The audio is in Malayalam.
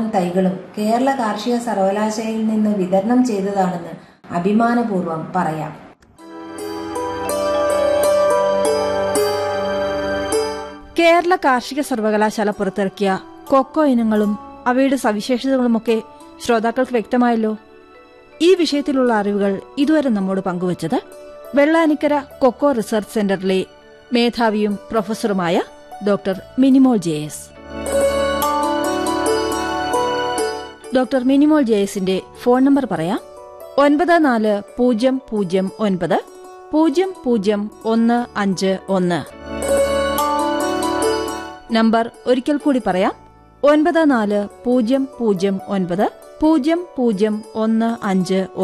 തൈകളും കേരള കാർഷിക സർവകലാശാലയിൽ നിന്ന് വിതരണം ചെയ്തതാണെന്ന് അഭിമാനപൂർവ്വം പറയാം കേരള കാർഷിക സർവകലാശാല പുറത്തിറക്കിയ കൊക്കോ ഇനങ്ങളും അവയുടെ സവിശേഷതകളുമൊക്കെ ശ്രോതാക്കൾക്ക് വ്യക്തമായല്ലോ ഈ വിഷയത്തിലുള്ള അറിവുകൾ ഇതുവരെ നമ്മോട് പങ്കുവച്ചത് വെള്ളാനിക്കര കൊക്കോ റിസർച്ച് സെന്ററിലെ മേധാവിയും പ്രൊഫസറുമായ doctor Minimol J S doctor Minimol J എസിന്റെ ഫോൺ നമ്പർ പറയാം ഒൻപത് നാല് പൂജ്യം പൂജ്യം ഒൻപത് പൂജ്യം പൂജ്യം ഒന്ന് അഞ്ച് ഒന്ന് നമ്പർ ഒരിക്കൽ കൂടി പറയാം ഒൻപത് നാല് പൂജ്യം പൂജ്യം ഒൻപത് പൂജ്യം പൂജ്യം ഒന്ന് അഞ്ച്